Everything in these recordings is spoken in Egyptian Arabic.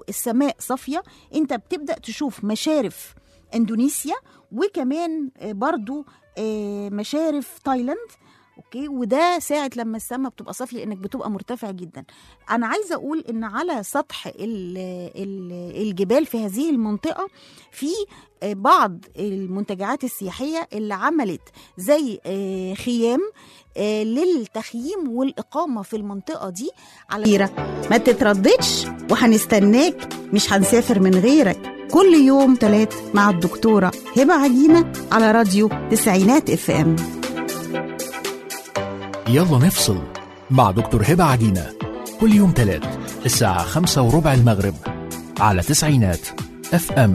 السماء صافيه انت بتبدا تشوف مشارف اندونيسيا وكمان آه، برضو آه، مشارف تايلاند اوكي وده ساعه لما السماء بتبقى صافيه لانك بتبقى مرتفع جدا انا عايزه اقول ان على سطح ال ال الجبال في هذه المنطقه في آه، بعض المنتجعات السياحيه اللي عملت زي آه، خيام آه، للتخييم والاقامه في المنطقه دي على ما تترددش وهنستناك مش هنسافر من غيرك كل يوم تلات مع الدكتوره هبه عجينه على راديو تسعينات اف ام يلا نفصل مع دكتور هبة عجينة كل يوم تلات الساعة خمسة وربع المغرب على تسعينات اف ام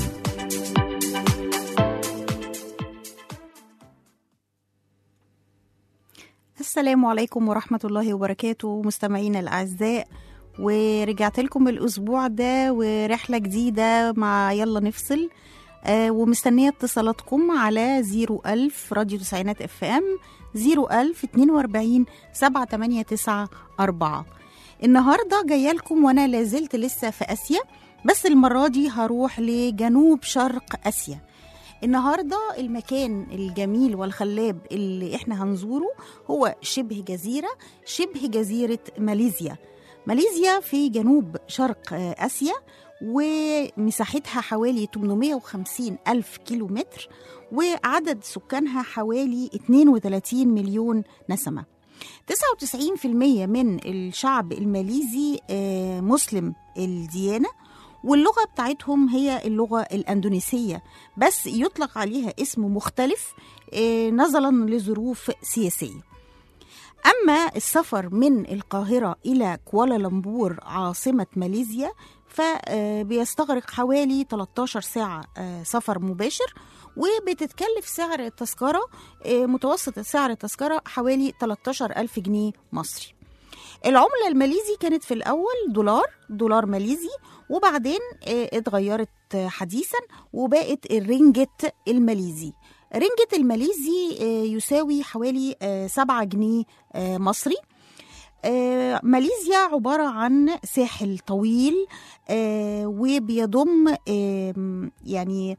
السلام عليكم ورحمة الله وبركاته مستمعينا الأعزاء ورجعت لكم الأسبوع ده ورحلة جديدة مع يلا نفصل آه ومستنية اتصالاتكم على 01000 راديو تسعينات اف ام 01000 42 789 4 النهاردة جاية لكم وأنا لازلت لسه في آسيا بس المرة دي هروح لجنوب شرق آسيا النهارده المكان الجميل والخلاب اللي احنا هنزوره هو شبه جزيره شبه جزيره ماليزيا ماليزيا في جنوب شرق آه، اسيا ومساحتها حوالي 850 ألف كيلو متر وعدد سكانها حوالي 32 مليون نسمة 99% من الشعب الماليزي آه، مسلم الديانة واللغة بتاعتهم هي اللغة الأندونيسية بس يطلق عليها اسم مختلف آه، نظرا لظروف سياسية أما السفر من القاهرة إلى كوالالمبور عاصمة ماليزيا فبيستغرق حوالي 13 ساعة آه، سفر مباشر وبتتكلف سعر التذكرة آه، متوسط سعر التذكرة حوالي 13 ألف جنيه مصري العملة الماليزي كانت في الأول دولار دولار ماليزي وبعدين آه، اتغيرت آه، حديثا وبقت الرينجت الماليزي رينجت الماليزي آه، يساوي حوالي آه، 7 جنيه آه، مصري آه، ماليزيا عبارة عن ساحل طويل آه، وبيضم آم، يعني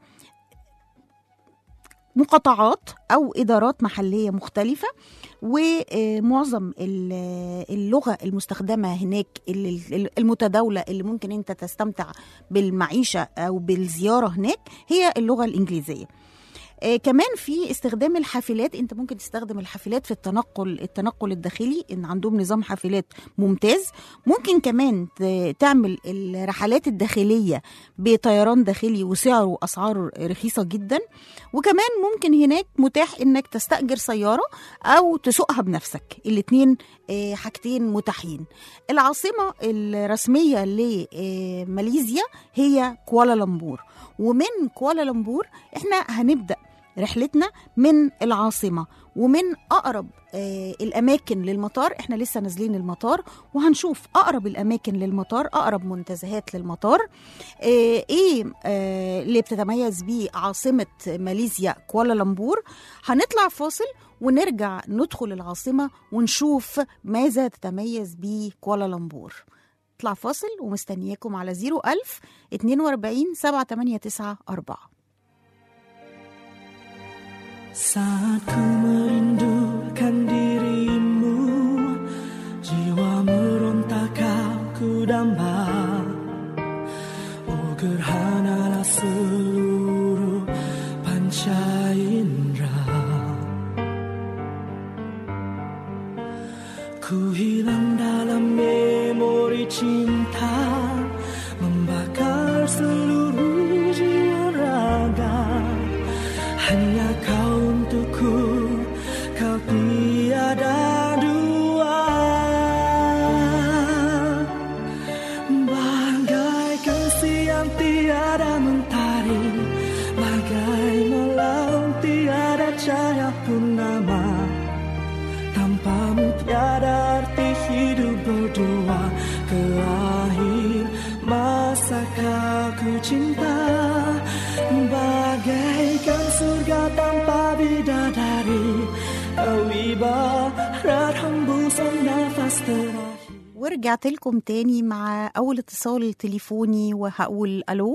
مقاطعات أو إدارات محلية مختلفة ومعظم ال- اللغة المستخدمة هناك ال- المتداولة اللي ممكن أنت تستمتع بالمعيشة أو بالزيارة هناك هي اللغة الإنجليزية آه، كمان في استخدام الحافلات انت ممكن تستخدم الحافلات في التنقل التنقل الداخلي ان عندهم نظام حافلات ممتاز ممكن كمان ت- تعمل الرحلات الداخليه بطيران داخلي وسعره واسعاره رخيصه جدا وكمان ممكن هناك متاح انك تستاجر سياره او تسوقها بنفسك الاتنين آه، حاجتين متاحين العاصمه الرسميه لماليزيا هي كوالالمبور ومن كوالالمبور احنا هنبدا رحلتنا من العاصمة ومن أقرب آه الأماكن للمطار إحنا لسه نازلين المطار وهنشوف أقرب الأماكن للمطار أقرب منتزهات للمطار آه إيه آه اللي بتتميز بيه عاصمة ماليزيا كوالالمبور هنطلع فاصل ونرجع ندخل العاصمة ونشوف ماذا تتميز بيه كوالالمبور اطلع فاصل ومستنياكم على 01000 42 789 4 Saat ku merindukan dirimu Jiwa merontak aku damba Oh gerhanalah seluruh panca indera Ku hilang dalam memori cinta Membakar seluruh jiwa raga hanya kau untukku Kau tiada dua Bagaikan siang tiada mentari Bagai malam tiada cahaya purnama Tanpamu tiada arti hidup berdua Ke akhir masa ku cinta Bagaikan surga tanpa bidadari Kau ibarat hembusan nafas terakhir ورجعت لكم تاني مع أول اتصال تليفوني وهقول ألو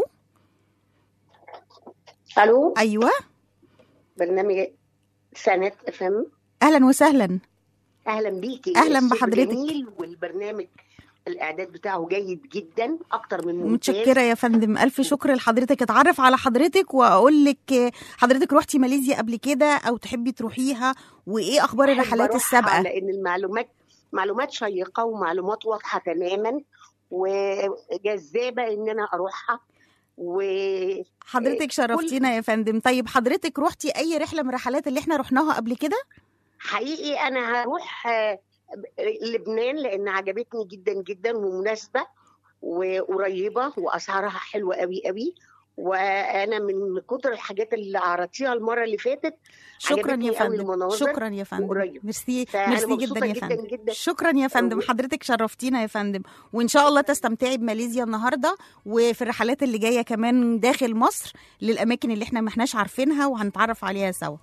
الو أيوة برنامج سنة اف ام أهلا وسهلا اهلا بيكي أهلا الصوت بحضرتك. جميل والبرنامج الاعداد بتاعه جيد جدا اكتر من ممتاز متشكرة يا فندم ألف شكر لحضرتك أتعرف على حضرتك وأقول لك آه، حضرتك روحتي ماليزيا قبل كده أو تحبي تروحيها وإيه أخبار أحب الرحلات أروحها السابقة لان المعلومات معلومات شيقه ومعلومات واضحه تماما وجذابه ان انا اروحها وحقيقي حضرتك شرفتينا يا فندم طيب حضرتك روحتي أي رحلة من الرحلات اللي احنا رحناها قبل كده انا هروح آه، لبنان لان عجبتني جدا جدا ومناسبه وقريبه واسعارها حلوه قوي قوي وانا من كتر الحاجات اللي عرضتيها المره اللي فاتت شكرا عجبتني يا قوي فندم المناظر شكرا يا فندم وقريب. ميرسي فأنا ميرسي مبسوطة جدا يا جداً فندم جداً. شكرا يا فندم و- حضرتك شرفتينا يا فندم وان شاء الله تستمتعي بماليزيا النهارده وفي الرحلات اللي جايه كمان داخل مصر للاماكن اللي احنا ما احناش عارفينها وهنتعرف عليها سوا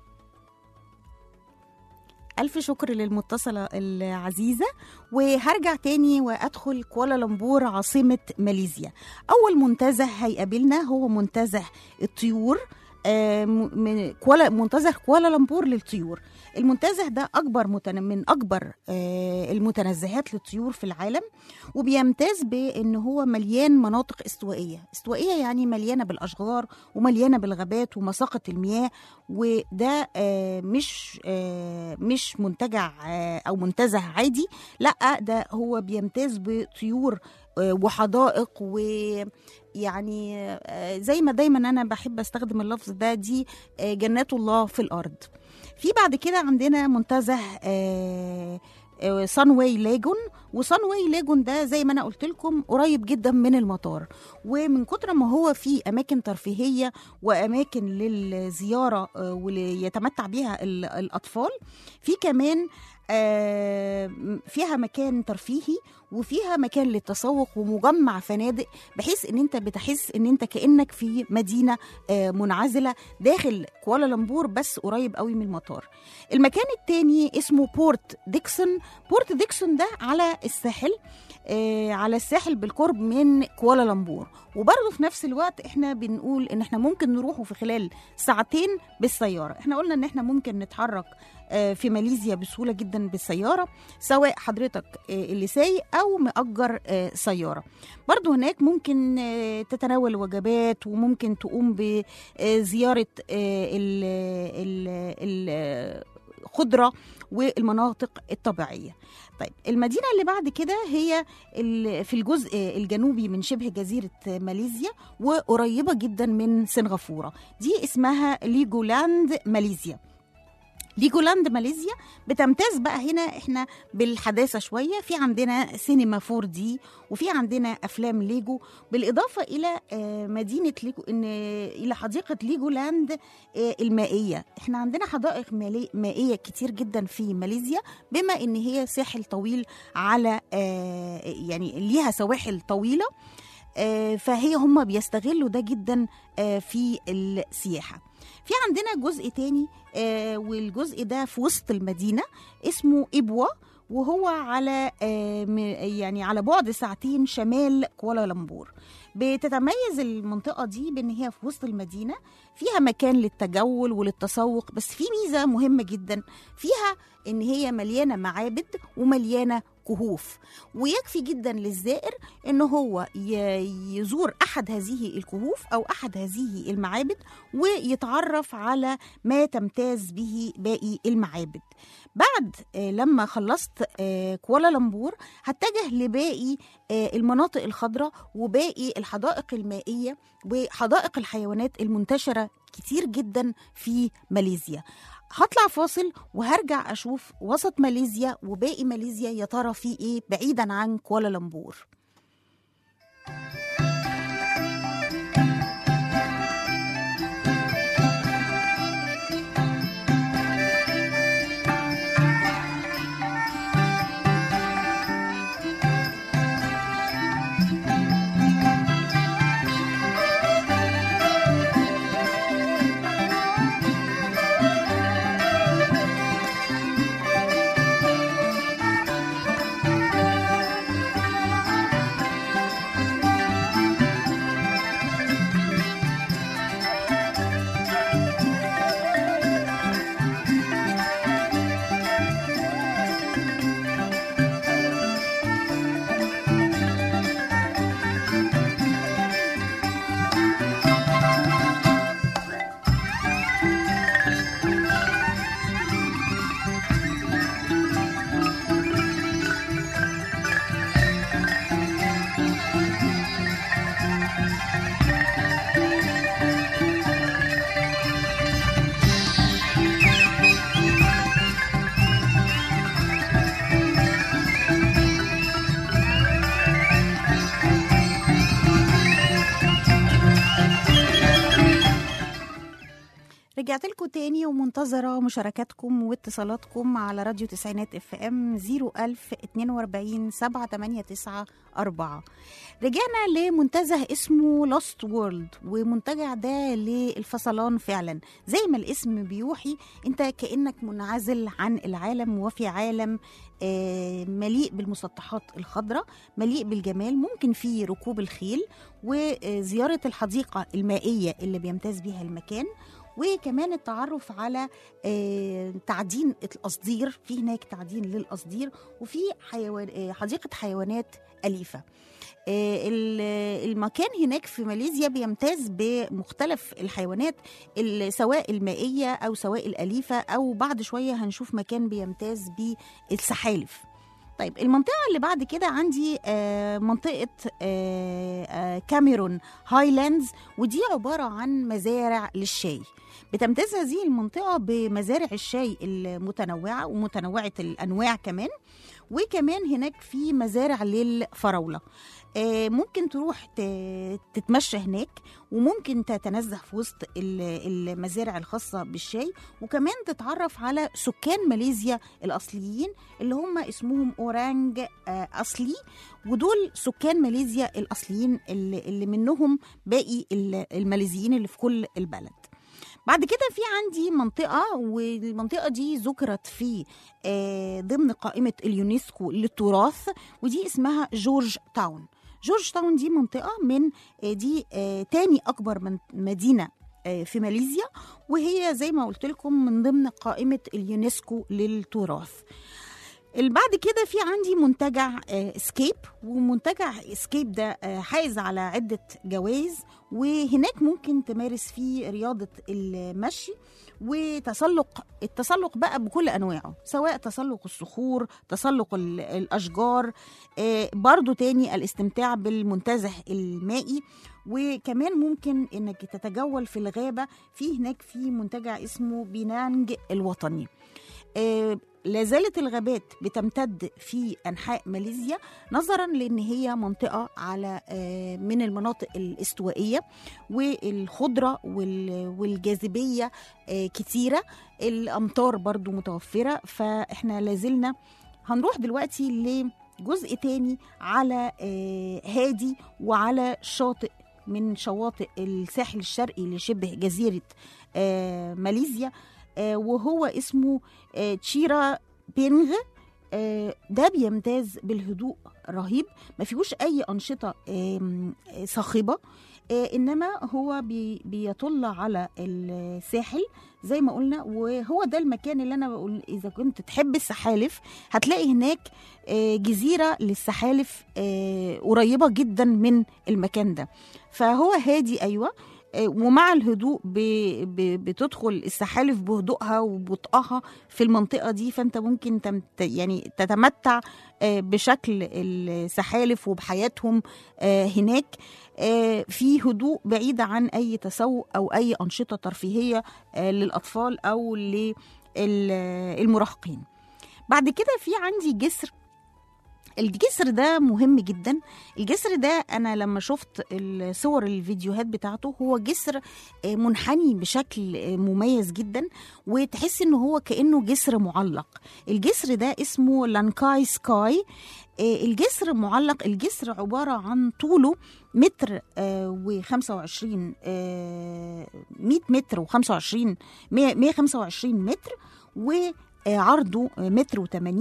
ألف شكر للمتصلة العزيزة وهرجع تاني وأدخل كوالالمبور عاصمة ماليزيا أول منتزه هيقابلنا هو منتزه الطيور آه، م- من كوالا منتزه كوالالمبور للطيور المنتزه ده أكبر متن... من أكبر آه، المتنزهات للطيور في العالم وبيمتاز بأن هو مليان مناطق استوائية استوائية يعني مليانة بالأشجار ومليانة بالغابات ومساقة المياه وده آه، مش آه، مش منتجع آه، او منتزه عادي لا ده هو بيمتاز بطيور آه، وحدائق ويعني آه، زي ما دايما انا بحب استخدم اللفظ ده دي آه، جنات الله في الارض في بعد كده عندنا منتزه سان واي لاجون وسان واي لاجون ده زي ما انا قلت لكم قريب جدا من المطار ومن كتر ما هو فيه اماكن ترفيهيه واماكن للزياره آه، واللي يتمتع بيها ال- الاطفال في كمان آه، فيها مكان ترفيهي وفيها مكان للتسوق ومجمع فنادق بحيث ان انت بتحس ان انت كانك في مدينه آه، منعزله داخل كوالالمبور بس قريب قوي من المطار المكان التاني اسمه بورت ديكسون بورت ديكسون ده على الساحل آه، على الساحل بالقرب من كوالالمبور وبرضه في نفس الوقت احنا بنقول ان احنا ممكن نروحه في خلال ساعتين بالسياره احنا قلنا ان احنا ممكن نتحرك آه، في ماليزيا بسهوله جدا بالسياره سواء حضرتك آه، اللي سايق او مأجر آه، سياره برضه هناك ممكن آه، تتناول وجبات وممكن تقوم بزياره الخضره والمناطق الطبيعيه طيب المدينه اللي بعد كده هي ال- في الجزء الجنوبي من شبه جزيره ماليزيا وقريبه جدا من سنغافوره دي اسمها ليجولاند ماليزيا ليجولاند ماليزيا بتمتاز بقى هنا احنا بالحداثه شويه في عندنا سينما 4 دي وفي عندنا افلام ليجو بالاضافه الى آه، مدينه ليجو ان الى حديقه ليجولاند آه، المائيه احنا عندنا حدائق مالي- مائيه كتير جدا في ماليزيا بما ان هي ساحل طويل على آه، يعني ليها سواحل طويله آه، فهي هم بيستغلوا ده جدا آه، في السياحه في عندنا جزء تاني آه، والجزء ده في وسط المدينه اسمه ابوا وهو على آه، م- يعني على بعد ساعتين شمال كوالالمبور بتتميز المنطقه دي بان هي في وسط المدينه فيها مكان للتجول وللتسوق بس في ميزه مهمه جدا فيها ان هي مليانه معابد ومليانه كهوف ويكفي جدا للزائر ان هو ي- يزور احد هذه الكهوف او احد هذه المعابد ويتعرف على ما تمتاز به باقي المعابد بعد آه، لما خلصت آه، كوالالمبور هتجه لباقي آه، المناطق الخضراء وباقي الحدائق المائية وحدائق الحيوانات المنتشرة كتير جدا في ماليزيا هطلع فاصل وهرجع أشوف وسط ماليزيا وباقي ماليزيا يا ترى في إيه بعيدا عن كوالالمبور رجعت لكم تاني ومنتظرة مشاركاتكم واتصالاتكم على راديو تسعينات اف ام 01000 42 789 4 رجعنا لمنتزه اسمه لاست وورلد ومنتجع ده للفصلان فعلا زي ما الاسم بيوحي انت كأنك منعزل عن العالم وفي عالم آه، مليء بالمسطحات الخضراء مليء بالجمال ممكن فيه ركوب الخيل وزيارة الحديقة المائية اللي بيمتاز بيها المكان وكمان التعرف على آه، تعدين القصدير في هناك تعدين للقصدير وفي حيوان آه، حديقة حيوانات أليفة آه، ال- المكان هناك في ماليزيا بيمتاز بمختلف الحيوانات ال- سواء المائية أو سواء الأليفة أو بعد شوية هنشوف مكان بيمتاز بالسحالف طيب المنطقة اللي بعد كده عندي آه، منطقة آه، آه، كاميرون هايلاندز ودي عبارة عن مزارع للشاي بتمتاز هذه المنطقة بمزارع الشاي المتنوعة ومتنوعة الأنواع كمان وكمان هناك في مزارع للفراولة آه، ممكن تروح ت- تتمشى هناك وممكن تتنزه في وسط ال- المزارع الخاصة بالشاي وكمان تتعرف على سكان ماليزيا الأصليين اللي هم اسمهم أورانج آه، أصلي ودول سكان ماليزيا الأصليين اللي, اللي منهم باقي ال- الماليزيين اللي في كل البلد بعد كده في عندي منطقة والمنطقة دي ذكرت في آه، ضمن قائمة اليونسكو للتراث ودي اسمها جورج تاون جورج تاون دي منطقة من آه، دي آه، تاني أكبر من مدينة آه، في ماليزيا وهي زي ما قلت لكم من ضمن قائمة اليونسكو للتراث اللي بعد كده في عندي منتجع آه، سكيب ومنتجع سكيب ده آه، حائز على عدة جوائز وهناك ممكن تمارس فيه رياضة المشي وتسلق التسلق بقى بكل أنواعه سواء تسلق الصخور تسلق ال- الأشجار آه، برضو تاني الاستمتاع بالمنتزه المائي وكمان ممكن انك تتجول في الغابة في هناك في منتجع اسمه بينانج الوطني آه، لا زالت الغابات بتمتد في انحاء ماليزيا نظرا لان هي منطقه على آه، من المناطق الاستوائيه والخضره وال- والجاذبيه آه، كتيره الامطار برضو متوفره فاحنا لازلنا هنروح دلوقتي لجزء تاني على آه، هادي وعلى شاطئ من شواطئ الساحل الشرقي لشبه جزيره آه، ماليزيا آه، وهو اسمه آه، تشيرا بينغ آه، ده بيمتاز بالهدوء رهيب ما فيهوش اي انشطه آم، آه، صاخبه آه، انما هو بي بيطل على الساحل زي ما قلنا وهو ده المكان اللي انا بقول اذا كنت تحب السحالف هتلاقي هناك آه، جزيره للسحالف آه، قريبه جدا من المكان ده فهو هادي ايوه آه، ومع الهدوء ب... ب... بتدخل السحالف بهدوءها وبطئها في المنطقة دي فأنت ممكن تمت... يعني تتمتع آه، بشكل السحالف وبحياتهم آه، هناك آه، في هدوء بعيد عن أي تسوق أو أي أنشطة ترفيهية آه، للأطفال أو للمراهقين بعد كده في عندي جسر الجسر ده مهم جدا الجسر ده انا لما شفت الصور الفيديوهات بتاعته هو جسر آه، منحني بشكل آه، مميز جدا وتحس ان هو كانه جسر معلق الجسر ده اسمه لانكاي سكاي آه، الجسر معلق الجسر عباره عن طوله متر و25 100 متر و25 125 متر وعرضه متر و80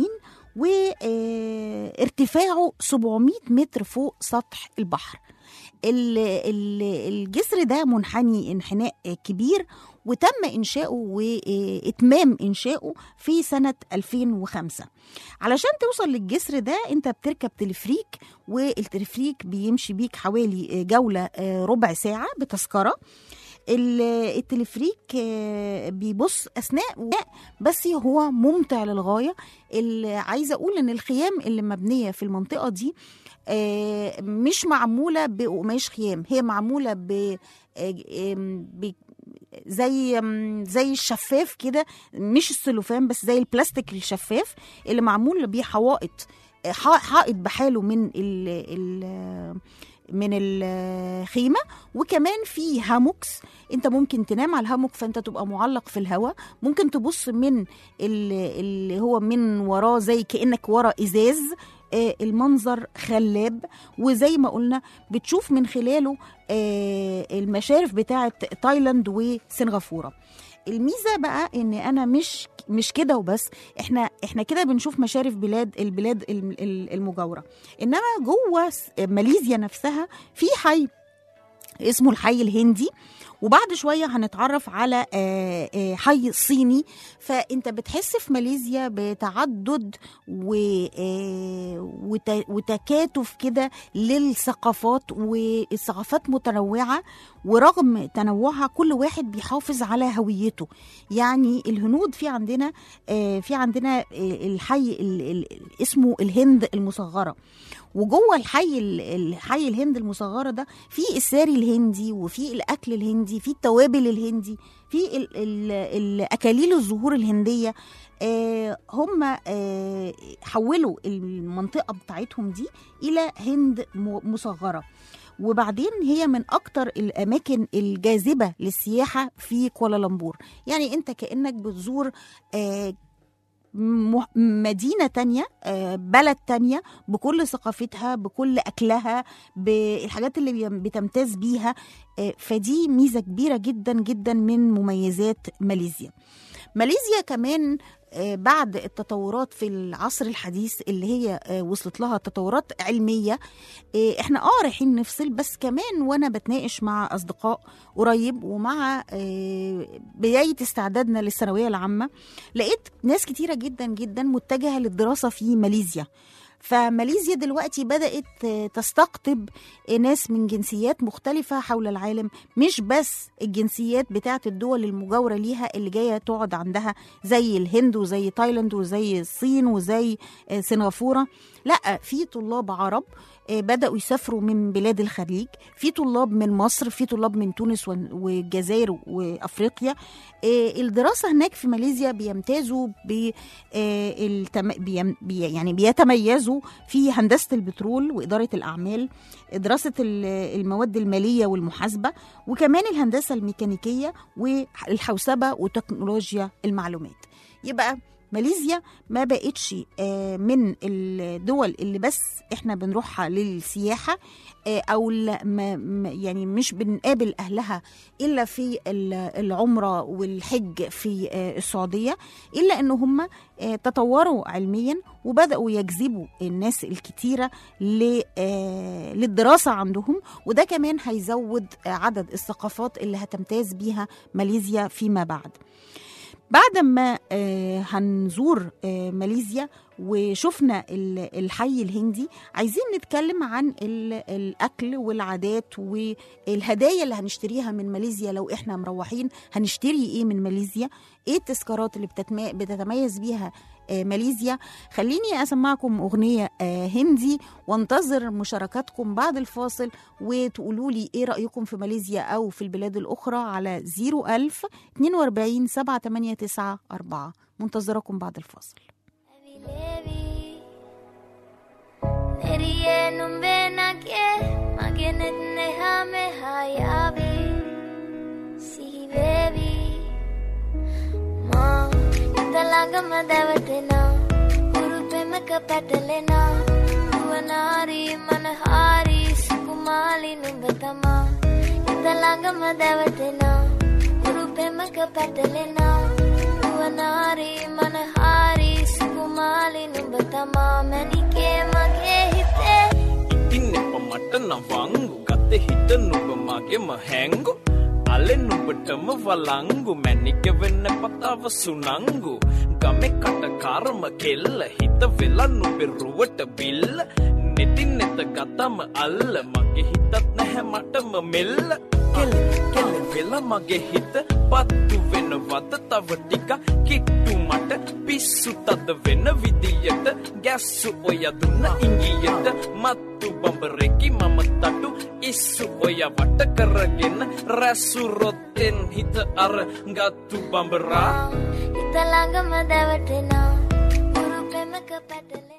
وارتفاعه 700 متر فوق سطح البحر ال- ال- الجسر ده منحني انحناء كبير وتم إنشاؤه وإتمام إنشاؤه في سنة 2005 علشان توصل للجسر ده أنت بتركب تلفريك والتلفريك بيمشي بيك حوالي جولة ربع ساعة بتذكرة ال- التلفريك آه، بيبص اثناء بس هو ممتع للغايه اللي عايزه اقول ان الخيام اللي مبنيه في المنطقه دي آه، مش معموله بقماش خيام هي معموله ب آه، آم، ب- زي آم، زي الشفاف كده مش السلوفان بس زي البلاستيك الشفاف اللي معمول بيه حوائط آه، ح- حائط بحاله من ال ال من الخيمه وكمان في هاموكس انت ممكن تنام على الهاموك فانت تبقى معلق في الهواء ممكن تبص من ال- اللي هو من وراه زي كانك ورا ازاز آه، المنظر خلاب وزي ما قلنا بتشوف من خلاله آه، المشارف بتاعه تايلاند وسنغافوره الميزه بقى ان انا مش مش كده وبس احنا احنا كده بنشوف مشارف بلاد البلاد الم- ال- المجاوره انما جوه س- ماليزيا نفسها في حي اسمه الحي الهندي وبعد شوية هنتعرف على آه، آه، حي صيني فأنت بتحس في ماليزيا بتعدد و- آه، وت- وتكاتف كده للثقافات والثقافات متنوعة ورغم تنوعها كل واحد بيحافظ على هويته يعني الهنود في عندنا آه، في عندنا آه، الحي ال- ال- اسمه الهند المصغرة وجوه الحي ال- الحي الهند المصغره ده في الساري الهندي وفي الاكل الهندي في التوابل الهندي في ال- ال- الاكاليل الزهور الهنديه آه هم آه حولوا المنطقه بتاعتهم دي الى هند م- مصغره وبعدين هي من اكتر الاماكن الجاذبه للسياحه في كوالالمبور يعني انت كانك بتزور آه م- مدينة تانية آه، بلد تانية بكل ثقافتها بكل أكلها بالحاجات اللي بيم- بتمتاز بيها آه، فدي ميزة كبيرة جدا جدا من مميزات ماليزيا ماليزيا كمان آه، بعد التطورات في العصر الحديث اللي هي آه، وصلت لها تطورات علمية آه، احنا اه رايحين نفصل بس كمان وانا بتناقش مع اصدقاء قريب ومع آه، بداية استعدادنا للثانوية العامة لقيت ناس كتيرة جدا جدا متجهة للدراسة في ماليزيا فماليزيا دلوقتي بدأت آه، تستقطب ناس من جنسيات مختلفة حول العالم مش بس الجنسيات بتاعت الدول المجاورة ليها اللي جاية تقعد عندها زي الهند وزي تايلاند وزي الصين وزي آه، سنغافورة لا في طلاب عرب آه، بدأوا يسافروا من بلاد الخليج في طلاب من مصر في طلاب من تونس ون- والجزائر وأفريقيا آه، الدراسة هناك في ماليزيا بيمتازوا ب آه، التم... بيم... بي... يعني بيتميزوا في هندسة البترول وإدارة الأعمال دراسة ال- المواد المالية والمحاسبة وكمان الهندسة الميكانيكية والحوسبة وتكنولوجيا المعلومات يبقى ماليزيا ما بقتش آه، من الدول اللي بس احنا بنروحها للسياحة آه، او لا- ما ما- يعني مش بنقابل اهلها الا في ال- العمرة والحج في آه، السعودية الا ان هم آه، تطوروا علميا وبداوا يجذبوا الناس الكتيره ل- آه، للدراسه عندهم وده كمان هيزود آه، عدد الثقافات اللي هتمتاز بيها ماليزيا فيما بعد بعد ما آه، هنزور آه، ماليزيا وشفنا ال- الحي الهندي عايزين نتكلم عن ال- الأكل والعادات والهدايا اللي هنشتريها من ماليزيا لو احنا مروحين هنشتري ايه من ماليزيا ايه التذكارات اللي بتتما- بتتميز بيها آه، ماليزيا خليني أسمعكم أغنية آه، هندي وانتظر مشاركاتكم بعد الفاصل وتقولوا لي ايه رأيكم في ماليزيا أو في البلاد الأخرى على 01000 42 789 4 منتظركم بعد الفاصل Levi Neriye numbe nake Magenet neha me hayavi Sihi baby Ma Indalaga madavatina Uru pemaka patalena Uvanari manahari Sukumali numbatama Indalaga madavatina Uru pemaka patalena Uvanari manahari Sukumali numbatama Manike mage hite ඉතින් එප මට නවංගු ගත හිත නුබ මගෙම හැංගු අලෙන් නුබටම වලංගු මැනික වෙන්න පතාව සුනංගු ගමෙ කට කරම කෙල්ල හිත වෙලා නුබෙරුවට බිල්ල නෙතින් නෙත ගතම අල්ල මගේ හිතත් නැහැ මටම මෙල්ල කෙල්ල කෙල්ල වෙලා මගේ හිත පත්තු වෙනවද තව ටික කිට්ටු මට පිස්සු තද වෙන විදියට ගැස්සු ඔය දුන්න ඉංගියට මත්තු බඹරෙකි මම තටු ඉස්සු ඔය වට කරගෙන රැස්සු රොත්තෙන් හිත අර ගත්තු බඹරා Italanga madavatina Uru pemaka patalena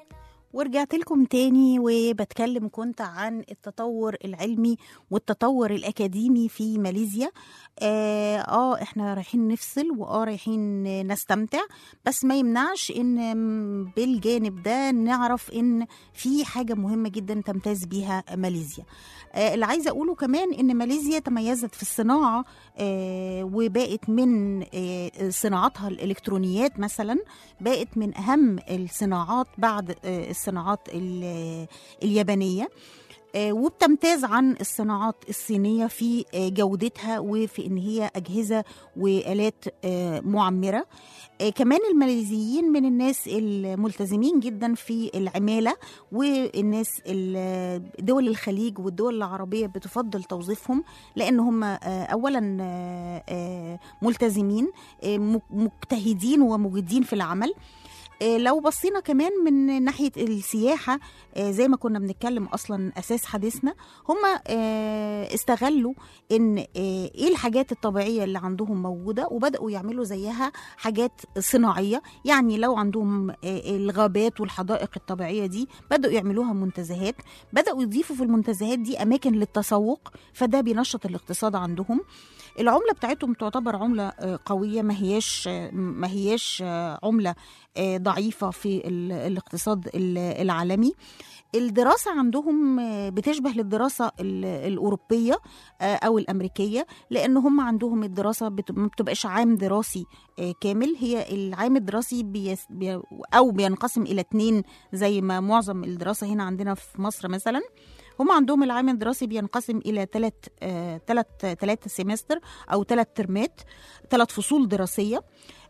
ورجعت لكم تاني وبتكلم كنت عن التطور العلمي والتطور الأكاديمي في ماليزيا آه, آه إحنا رايحين نفصل وآه رايحين نستمتع بس ما يمنعش إن م- بالجانب ده نعرف إن في حاجة مهمة جدا تمتاز بيها ماليزيا آه اللي عايزة أقوله كمان إن ماليزيا تميزت في الصناعة آه وبقت من آه صناعاتها الإلكترونيات مثلا بقت من أهم الصناعات بعد آه، الصناعات ال- اليابانية آه، وبتمتاز عن الصناعات الصينية في آه، جودتها وفي إن هي أجهزة وآلات آه، معمرة آه، كمان الماليزيين من الناس الملتزمين جدا في العمالة والناس ال- دول الخليج والدول العربية بتفضل توظيفهم لأن هم آه، أولا آه، آه، ملتزمين آه، مك- مجتهدين ومجدين في العمل آه، لو بصينا كمان من ناحية السياحة آه، زي ما كنا بنتكلم أصلا أساس حديثنا هم استغلوا إن آه، إيه الحاجات الطبيعية اللي عندهم موجودة وبدأوا يعملوا زيها حاجات صناعية يعني لو عندهم آه، الغابات والحدائق الطبيعية دي بدأوا يعملوها منتزهات بدأوا يضيفوا في المنتزهات دي أماكن للتسوق فده بينشط الاقتصاد عندهم العملة بتاعتهم تعتبر عملة آه، قوية ما هياش آه، ما هياش آه، عملة آه، ضعيفة في ال- الاقتصاد ال- العالمي الدراسة عندهم آه، بتشبه للدراسة ال- الأوروبية آه، أو الأمريكية لأن هم عندهم الدراسة بت- ما بتبقاش عام دراسي آه، كامل هي العام الدراسي بيس بي أو بينقسم إلى اتنين زي ما معظم الدراسة هنا عندنا في مصر مثلا هم عندهم العام الدراسي بينقسم إلى ثلاث ثلاث ثلاث سيمستر أو ثلاث ترمات ثلاث فصول دراسية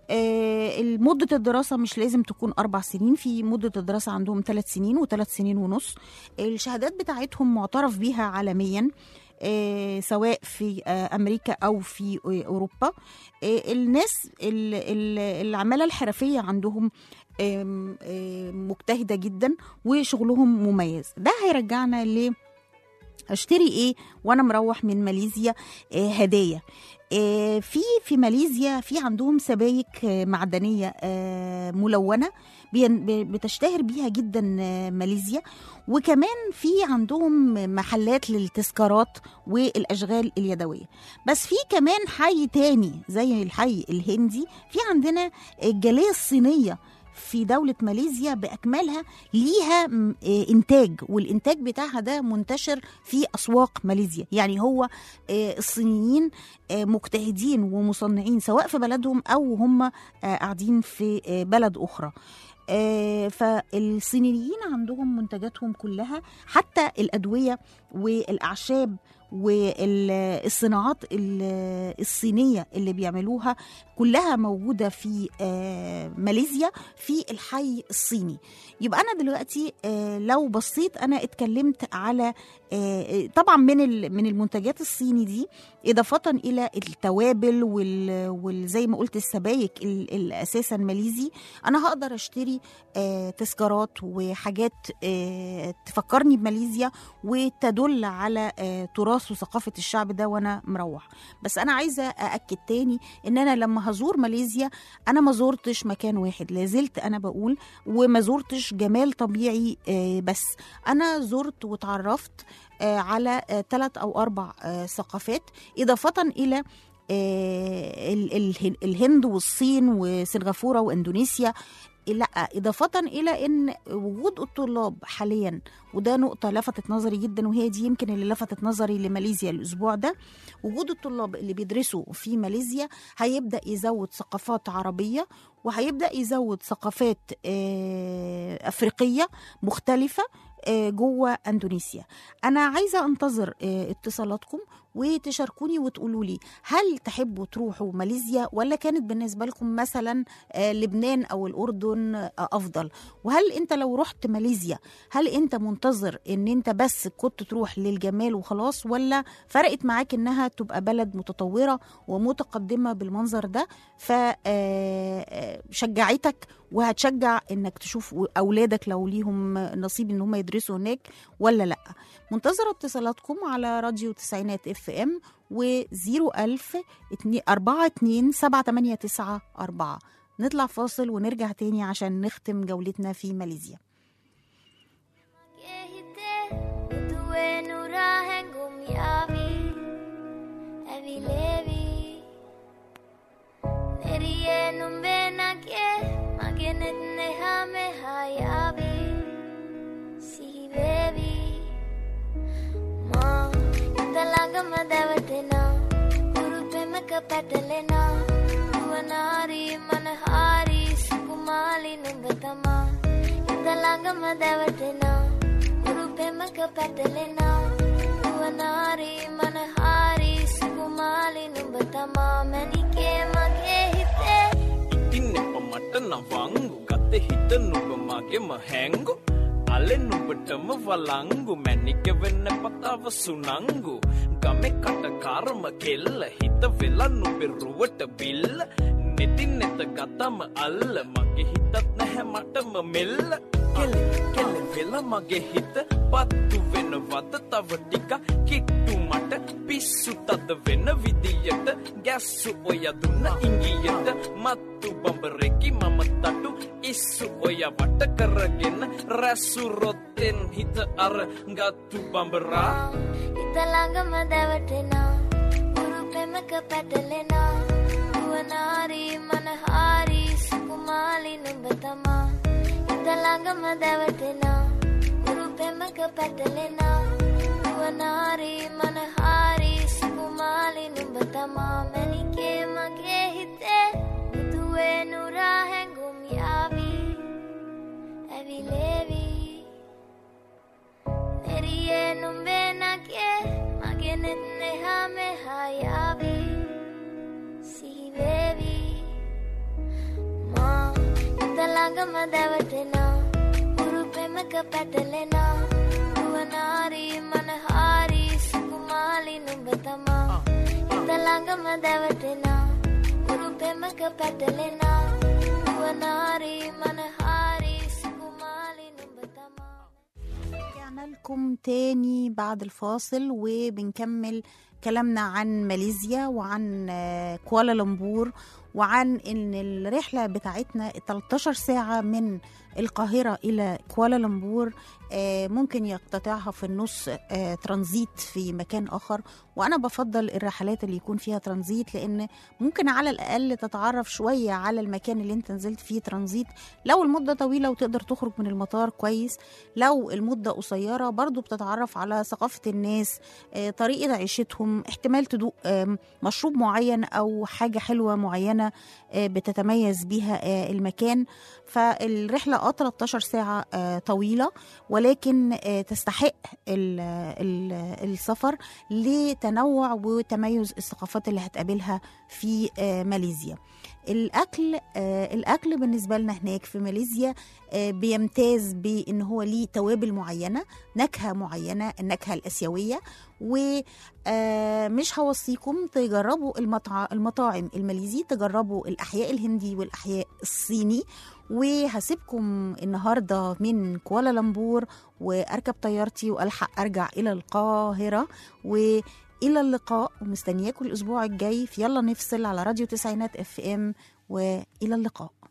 آه، مدة الدراسة مش لازم تكون أربع سنين في مدة الدراسة عندهم ثلاث سنين وثلاث سنين ونص الشهادات بتاعتهم معترف بيها عالميا آه، سواء في آه، أمريكا أو في آه، أوروبا آه، الناس ال- ال- العمالة الحرفية عندهم آم، آم، مجتهدة جدا وشغلهم مميز ده هيرجعنا ل اشتري ايه وانا مروح من ماليزيا آه هدايا آه في في ماليزيا في عندهم سبايك آه معدنيه آه ملونه بين- ب- بتشتهر بيها جدا آه ماليزيا وكمان في عندهم محلات للتذكارات والاشغال اليدويه بس في كمان حي تاني زي الحي الهندي في عندنا الجاليه الصينيه في دولة ماليزيا بأكملها ليها م- آه، إنتاج والإنتاج بتاعها ده منتشر في أسواق ماليزيا يعني هو آه، الصينيين آه، مجتهدين ومصنعين سواء في بلدهم أو هم آه، قاعدين في آه، بلد أخرى آه، فالصينيين عندهم منتجاتهم كلها حتى الأدوية والأعشاب والصناعات ال- الصينية اللي بيعملوها كلها موجودة في آه، ماليزيا في الحي الصيني يبقى أنا دلوقتي آه، لو بصيت أنا اتكلمت على آه، طبعا من ال- من المنتجات الصيني دي إضافة إلى التوابل وال- والزي ما قلت السبايك ال- ال- أساسا ماليزي أنا هقدر أشتري آه، تذكارات وحاجات آه، تفكرني بماليزيا وتدل على آه، تراث وثقافة الشعب ده وأنا مروح بس أنا عايزة أأكد تاني إن أنا لما هزور ماليزيا أنا ما زورتش مكان واحد لازلت أنا بقول وما زورتش جمال طبيعي آه، بس أنا زرت وتعرفت آه، على ثلاث أو أربع آه، ثقافات إضافة إلى آه، ال- ال- الهند والصين وسنغافورة وإندونيسيا لا إضافة إلى أن وجود الطلاب حاليا وده نقطة لفتت نظري جدا وهي دي يمكن اللي لفتت نظري لماليزيا الأسبوع ده وجود الطلاب اللي بيدرسوا في ماليزيا هيبدأ يزود ثقافات عربية وهيبدأ يزود ثقافات آه، أفريقية مختلفة آه، جوه اندونيسيا انا عايزه انتظر آه، اتصالاتكم وتشاركوني وتقولوا لي هل تحبوا تروحوا ماليزيا ولا كانت بالنسبه لكم مثلا آه، لبنان او الاردن آه، افضل وهل انت لو رحت ماليزيا هل انت منتظر ان انت بس كنت تروح للجمال وخلاص ولا فرقت معاك انها تبقى بلد متطوره ومتقدمه بالمنظر ده فشجعتك وهتشجع انك تشوف اولادك لو ليهم نصيب ان هم يدرسوا هناك ولا لا منتظره اتصالاتكم على راديو تسعينات اف ام و01000 42 789 4 نطلع فاصل ونرجع تاني عشان نختم جولتنا في ماليزيا magenetneha mehayavi si baby මා ඉඳළඟම දැවටෙනා උරු පෙමක පැටලෙනා නුවනාරී මනහාරී සුකුමාලි නුඹ තමා ඉඳළඟම දැවටෙනා උරු පෙමක පැටලෙනා නුවනාරී මනහාරී සුකුමාලි නුඹ තමා මැනිකේ මගේ හිතේ ඉතින් එප මට නවංගු ගත හිත නුඹ මගෙම හැංගු අලෙන් නුඹටම වලංගු මැනික වෙන්න පතාව සුනංගු ගමෙ කට කාරම කෙල්ල හිත වෙලා නුඹේ රුවට බිල්ල නෙතින් නෙත ගතම අල්ල මගේ හිතත් නැහැ මටම මෙල්ල කෙල්ල කෙල්ල වෙලා මගේ හිත පත්තු වෙනවද තව ටික කිට්ටු මට පිස්සු තද වෙන විදියට ගැස්සු ඔය දුන්න ඉංගියට මත්තු බඹරෙකි මම තටු ඉස්සු ඔය වට කරගෙන රැස්සු රොත්තෙන් හිත අර ගත්තු බඹරා ඉතළඟම දැවටෙනා උරු පෙමක පැටලෙනා නුවනාරී මනහාරී සුකුමාලි නුඹ තමා ඉතළඟම දැවටෙනා උරු පෙමක පැටලෙනා නුවනාරී මනහාරී සුකුමාලි නුඹ තමා මැනිකේ මගේ හිතේ මුතුවේ නුරා හැඟුම් යාවී ඇවිලේවී එරියේ නුඹේ නගේ මගෙනෙත් නෙහා මෙහායාවී සිහිවේවී මා ඉතළඟම දැවටෙනා උරු පෙමක පැටලෙනා නුවනාරී මනහාරී සුකුමාලි නුඹ තමා ඉතළඟම දැවටෙනා උරු පෙමක පැටලෙනා නුවනාරී මනහාරී سكومالي نبتما رجعنا لكم تاني بعد الفاصل وبنكمل كلامنا عن ماليزيا وعن آه، كوالالمبور وعن ان الرحله بتاعتنا 13 ساعه من القاهره الى كوالالمبور آه، ممكن يقتطعها في النص آه، ترانزيت في مكان اخر وانا بفضل الرحلات اللي يكون فيها ترانزيت لان ممكن على الاقل تتعرف شويه على المكان اللي انت نزلت فيه ترانزيت لو المده طويله وتقدر تخرج من المطار كويس لو المده قصيره برضو بتتعرف على ثقافه الناس آه، طريقه عيشتهم احتمال تدوق آم، مشروب معين او حاجه حلوه معينه آه، بتتميز بيها آه، المكان فالرحله اه 13 ساعه آه، طويله ولكن آه، تستحق ال- ال- السفر لتنوع وتميز الثقافات اللي هتقابلها في آه، ماليزيا الاكل آه، الاكل بالنسبه لنا هناك في ماليزيا آه، بيمتاز بان هو ليه توابل معينه نكهه معينه النكهه الاسيويه ومش هوصيكم تجربوا المطع... المطاعم الماليزي تجربوا الاحياء الهندي والاحياء الصيني وهسيبكم النهارده من كوالالمبور واركب طيارتي والحق ارجع الى القاهره والى اللقاء ومستنياكم الاسبوع الجاي في يلا نفصل على راديو تسعينات اف ام والى اللقاء